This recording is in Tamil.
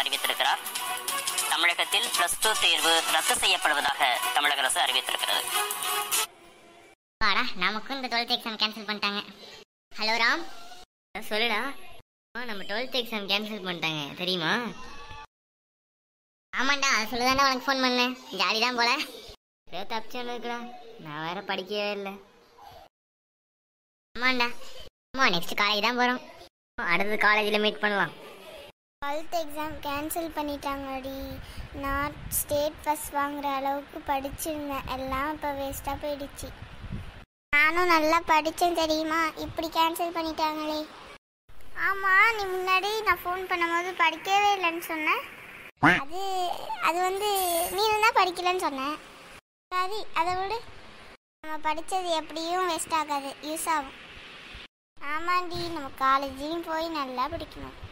அறிவித்திருக்கிறார் தமிழகத்தில் பிளஸ் டூ தேர்வு ரத்து செய்யப்படுவதாக தமிழக அரசு அறிவித்திருக்கிறது வாடா நமக்கும் இந்த டுவெல்த் எக்ஸாம் கேன்சல் பண்ணிட்டாங்க ஹலோ ராம் சொல்லுடா நம்ம டுவெல்த் எக்ஸாம் கேன்சல் பண்ணிட்டாங்க தெரியுமா ஆமாண்டா அதை சொல்லுதாண்டா உனக்கு ஃபோன் பண்ணேன் ஜாலி தான் போல ஏதோ தப்பிச்சு இருக்குடா நான் வேற படிக்கவே இல்லை ஆமாண்டா ஆமா நெக்ஸ்ட் காலேஜ் தான் போகிறோம் அடுத்தது காலேஜில் மீட் பண்ணலாம் டுவெல்த் எக்ஸாம் கேன்சல் பண்ணிட்டாங்கடி நான் ஸ்டேட் ஃபஸ்ட் வாங்குற அளவுக்கு படிச்சிருந்தேன் எல்லாம் இப்போ வேஸ்ட்டாக போயிடுச்சு நானும் நல்லா படித்தேன் தெரியுமா இப்படி கேன்சல் பண்ணிட்டாங்களே ஆமாம் நீ முன்னாடி நான் ஃபோன் பண்ணும்போது படிக்கவே இல்லைன்னு சொன்னேன் அது அது வந்து நீ தான் படிக்கலன்னு சொன்னேன் சரி அதை விடு நம்ம படித்தது எப்படியும் வேஸ்ட் ஆகாது யூஸ் ஆகும் ஆமாண்டி நம்ம காலேஜையும் போய் நல்லா படிக்கணும்